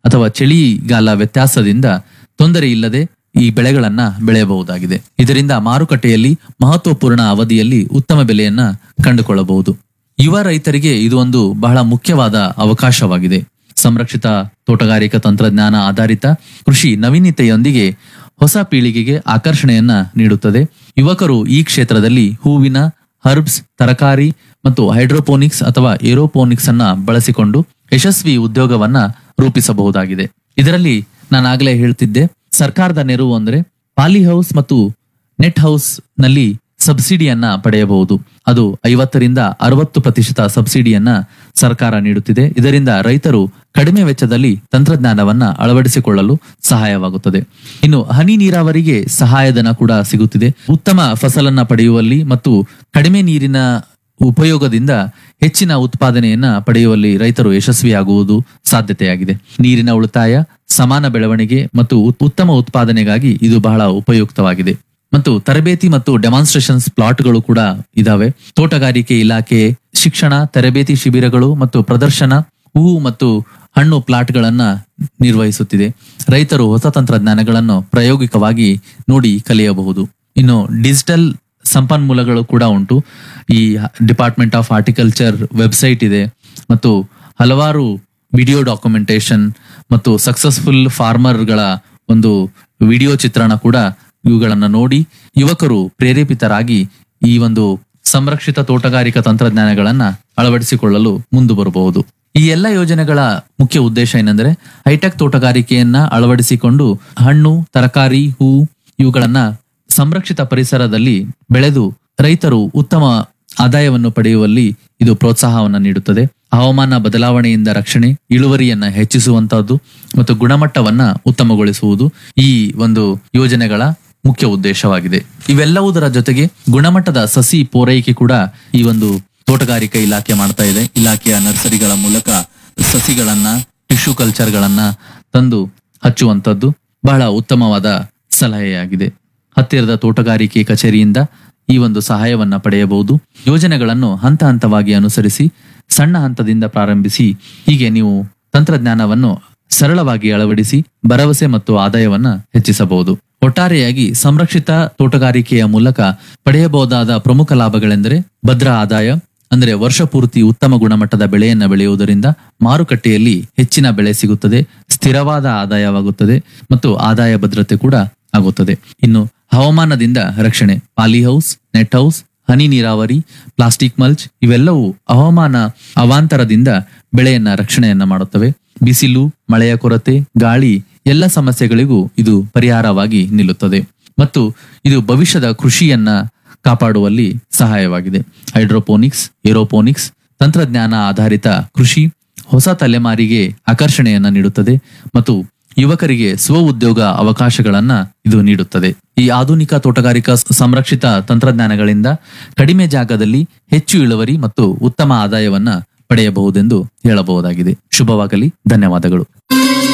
ಅಥವಾ ಚಳಿಗಾಲ ವ್ಯತ್ಯಾಸದಿಂದ ತೊಂದರೆ ಇಲ್ಲದೆ ಈ ಬೆಳೆಗಳನ್ನ ಬೆಳೆಯಬಹುದಾಗಿದೆ ಇದರಿಂದ ಮಾರುಕಟ್ಟೆಯಲ್ಲಿ ಮಹತ್ವಪೂರ್ಣ ಅವಧಿಯಲ್ಲಿ ಉತ್ತಮ ಬೆಲೆಯನ್ನ ಕಂಡುಕೊಳ್ಳಬಹುದು ಯುವ ರೈತರಿಗೆ ಇದು ಒಂದು ಬಹಳ ಮುಖ್ಯವಾದ ಅವಕಾಶವಾಗಿದೆ ಸಂರಕ್ಷಿತ ತೋಟಗಾರಿಕಾ ತಂತ್ರಜ್ಞಾನ ಆಧಾರಿತ ಕೃಷಿ ನವೀನತೆಯೊಂದಿಗೆ ಹೊಸ ಪೀಳಿಗೆಗೆ ಆಕರ್ಷಣೆಯನ್ನ ನೀಡುತ್ತದೆ ಯುವಕರು ಈ ಕ್ಷೇತ್ರದಲ್ಲಿ ಹೂವಿನ ಹರ್ಬ್ಸ್ ತರಕಾರಿ ಮತ್ತು ಹೈಡ್ರೋಪೋನಿಕ್ಸ್ ಅಥವಾ ಏರೋಪೋನಿಕ್ಸ್ ಅನ್ನ ಬಳಸಿಕೊಂಡು ಯಶಸ್ವಿ ಉದ್ಯೋಗವನ್ನ ರೂಪಿಸಬಹುದಾಗಿದೆ ಇದರಲ್ಲಿ ನಾನು ಆಗಲೇ ಹೇಳ್ತಿದ್ದೆ ಸರ್ಕಾರದ ನೆರವು ಅಂದ್ರೆ ಪಾಲಿ ಹೌಸ್ ಮತ್ತು ನೆಟ್ ಹೌಸ್ ನಲ್ಲಿ ಸಬ್ಸಿಡಿಯನ್ನ ಪಡೆಯಬಹುದು ಅದು ಐವತ್ತರಿಂದ ಅರವತ್ತು ಪ್ರತಿಶತ ಸಬ್ಸಿಡಿಯನ್ನ ಸರ್ಕಾರ ನೀಡುತ್ತಿದೆ ಇದರಿಂದ ರೈತರು ಕಡಿಮೆ ವೆಚ್ಚದಲ್ಲಿ ತಂತ್ರಜ್ಞಾನವನ್ನ ಅಳವಡಿಸಿಕೊಳ್ಳಲು ಸಹಾಯವಾಗುತ್ತದೆ ಇನ್ನು ಹನಿ ನೀರಾವರಿಗೆ ಸಹಾಯಧನ ಕೂಡ ಸಿಗುತ್ತಿದೆ ಉತ್ತಮ ಫಸಲನ್ನ ಪಡೆಯುವಲ್ಲಿ ಮತ್ತು ಕಡಿಮೆ ನೀರಿನ ಉಪಯೋಗದಿಂದ ಹೆಚ್ಚಿನ ಉತ್ಪಾದನೆಯನ್ನ ಪಡೆಯುವಲ್ಲಿ ರೈತರು ಯಶಸ್ವಿಯಾಗುವುದು ಸಾಧ್ಯತೆಯಾಗಿದೆ ನೀರಿನ ಉಳಿತಾಯ ಸಮಾನ ಬೆಳವಣಿಗೆ ಮತ್ತು ಉತ್- ಉತ್ತಮ ಉತ್ಪಾದನೆಗಾಗಿ ಇದು ಬಹಳ ಉಪಯುಕ್ತವಾಗಿದೆ ಮತ್ತು ತರಬೇತಿ ಮತ್ತು ಡೆಮಾನ್ಸ್ಟ್ರೇಷನ್ಸ್ ಪ್ಲಾಟ್ಗಳು ಕೂಡ ಇದಾವೆ ತೋಟಗಾರಿಕೆ ಇಲಾಖೆ ಶಿಕ್ಷಣ ತರಬೇತಿ ಶಿಬಿರಗಳು ಮತ್ತು ಪ್ರದರ್ಶನ ಹೂವು ಮತ್ತು ಹಣ್ಣು ಪ್ಲಾಟ್ಗಳನ್ನ ನಿರ್ವಹಿಸುತ್ತಿದೆ ರೈತರು ಹೊಸ ತಂತ್ರಜ್ಞಾನಗಳನ್ನು ಪ್ರಾಯೋಗಿಕವಾಗಿ ನೋಡಿ ಕಲಿಯಬಹುದು ಇನ್ನು ಡಿಜಿಟಲ್ ಸಂಪನ್ಮೂಲಗಳು ಕೂಡ ಉಂಟು ಈ ಡಿಪಾರ್ಟ್ಮೆಂಟ್ ಆಫ್ ಹಾರ್ಟಿಕಲ್ಚರ್ ವೆಬ್ಸೈಟ್ ಇದೆ ಮತ್ತು ಹಲವಾರು ವಿಡಿಯೋ ಡಾಕ್ಯುಮೆಂಟೇಶನ್ ಮತ್ತು ಸಕ್ಸಸ್ಫುಲ್ ಫಾರ್ಮರ್ಗಳ ಒಂದು ವಿಡಿಯೋ ಚಿತ್ರಣ ಕೂಡ ಇವುಗಳನ್ನ ನೋಡಿ ಯುವಕರು ಪ್ರೇರೇಪಿತರಾಗಿ ಈ ಒಂದು ಸಂರಕ್ಷಿತ ತೋಟಗಾರಿಕಾ ತಂತ್ರಜ್ಞಾನಗಳನ್ನ ಅಳವಡಿಸಿಕೊಳ್ಳಲು ಮುಂದೆ ಬರಬಹುದು ಈ ಎಲ್ಲ ಯೋಜನೆಗಳ ಮುಖ್ಯ ಉದ್ದೇಶ ಏನಂದ್ರೆ ಹೈಟೆಕ್ ತೋಟಗಾರಿಕೆಯನ್ನ ಅಳವಡಿಸಿಕೊಂಡು ಹಣ್ಣು ತರಕಾರಿ ಹೂ ಇವುಗಳನ್ನ ಸಂರಕ್ಷಿತ ಪರಿಸರದಲ್ಲಿ ಬೆಳೆದು ರೈತರು ಉತ್ತಮ ಆದಾಯವನ್ನು ಪಡೆಯುವಲ್ಲಿ ಇದು ಪ್ರೋತ್ಸಾಹವನ್ನು ನೀಡುತ್ತದೆ ಹವಾಮಾನ ಬದಲಾವಣೆಯಿಂದ ರಕ್ಷಣೆ ಇಳುವರಿಯನ್ನ ಹೆಚ್ಚಿಸುವಂತಹದ್ದು ಮತ್ತು ಗುಣಮಟ್ಟವನ್ನ ಉತ್ತಮಗೊಳಿಸುವುದು ಈ ಒಂದು ಯೋಜನೆಗಳ ಮುಖ್ಯ ಉದ್ದೇಶವಾಗಿದೆ ಇವೆಲ್ಲವುದರ ಜೊತೆಗೆ ಗುಣಮಟ್ಟದ ಸಸಿ ಪೂರೈಕೆ ಕೂಡ ಈ ಒಂದು ತೋಟಗಾರಿಕಾ ಇಲಾಖೆ ಮಾಡ್ತಾ ಇದೆ ಇಲಾಖೆಯ ನರ್ಸರಿಗಳ ಮೂಲಕ ಸಸಿಗಳನ್ನ ಟಿಶ್ಯೂ ಕಲ್ಚರ್ಗಳನ್ನ ತಂದು ಹಚ್ಚುವಂತದ್ದು ಬಹಳ ಉತ್ತಮವಾದ ಸಲಹೆಯಾಗಿದೆ ಹತ್ತಿರದ ತೋಟಗಾರಿಕೆ ಕಚೇರಿಯಿಂದ ಈ ಒಂದು ಸಹಾಯವನ್ನ ಪಡೆಯಬಹುದು ಯೋಜನೆಗಳನ್ನು ಹಂತ ಹಂತವಾಗಿ ಅನುಸರಿಸಿ ಸಣ್ಣ ಹಂತದಿಂದ ಪ್ರಾರಂಭಿಸಿ ಹೀಗೆ ನೀವು ತಂತ್ರಜ್ಞಾನವನ್ನು ಸರಳವಾಗಿ ಅಳವಡಿಸಿ ಭರವಸೆ ಮತ್ತು ಆದಾಯವನ್ನ ಹೆಚ್ಚಿಸಬಹುದು ಒಟ್ಟಾರೆಯಾಗಿ ಸಂರಕ್ಷಿತ ತೋಟಗಾರಿಕೆಯ ಮೂಲಕ ಪಡೆಯಬಹುದಾದ ಪ್ರಮುಖ ಲಾಭಗಳೆಂದರೆ ಭದ್ರ ಆದಾಯ ಅಂದರೆ ವರ್ಷ ಪೂರ್ತಿ ಉತ್ತಮ ಗುಣಮಟ್ಟದ ಬೆಳೆಯನ್ನ ಬೆಳೆಯುವುದರಿಂದ ಮಾರುಕಟ್ಟೆಯಲ್ಲಿ ಹೆಚ್ಚಿನ ಬೆಳೆ ಸಿಗುತ್ತದೆ ಸ್ಥಿರವಾದ ಆದಾಯವಾಗುತ್ತದೆ ಮತ್ತು ಆದಾಯ ಭದ್ರತೆ ಕೂಡ ಆಗುತ್ತದೆ ಇನ್ನು ಹವಾಮಾನದಿಂದ ರಕ್ಷಣೆ ಪಾಲಿ ಹೌಸ್ ನೆಟ್ ಹೌಸ್ ಹನಿ ನೀರಾವರಿ ಪ್ಲಾಸ್ಟಿಕ್ ಮಲ್ಚ್ ಇವೆಲ್ಲವೂ ಹವಾಮಾನ ಅವಾಂತರದಿಂದ ಬೆಳೆಯನ್ನ ರಕ್ಷಣೆಯನ್ನ ಮಾಡುತ್ತವೆ ಬಿಸಿಲು ಮಳೆಯ ಕೊರತೆ ಗಾಳಿ ಎಲ್ಲ ಸಮಸ್ಯೆಗಳಿಗೂ ಇದು ಪರಿಹಾರವಾಗಿ ನಿಲ್ಲುತ್ತದೆ ಮತ್ತು ಇದು ಭವಿಷ್ಯದ ಕೃಷಿಯನ್ನ ಕಾಪಾಡುವಲ್ಲಿ ಸಹಾಯವಾಗಿದೆ ಹೈಡ್ರೋಪೋನಿಕ್ಸ್ ಏರೋಪೋನಿಕ್ಸ್ ತಂತ್ರಜ್ಞಾನ ಆಧಾರಿತ ಕೃಷಿ ಹೊಸ ತಲೆಮಾರಿಗೆ ಆಕರ್ಷಣೆಯನ್ನ ನೀಡುತ್ತದೆ ಮತ್ತು ಯುವಕರಿಗೆ ಸ್ವ ಉದ್ಯೋಗ ಅವಕಾಶಗಳನ್ನ ಇದು ನೀಡುತ್ತದೆ ಈ ಆಧುನಿಕ ತೋಟಗಾರಿಕಾ ಸ- ಸಂರಕ್ಷಿತ ತಂತ್ರಜ್ಞಾನಗಳಿಂದ ಕಡಿಮೆ ಜಾಗದಲ್ಲಿ ಹೆಚ್ಚು ಇಳುವರಿ ಮತ್ತು ಉತ್ತಮ ಆದಾಯವನ್ನ ಪಡೆಯಬಹುದೆಂದು ಹೇಳಬಹುದಾಗಿದೆ ಶುಭವಾಗಲಿ ಧನ್ಯವಾದಗಳು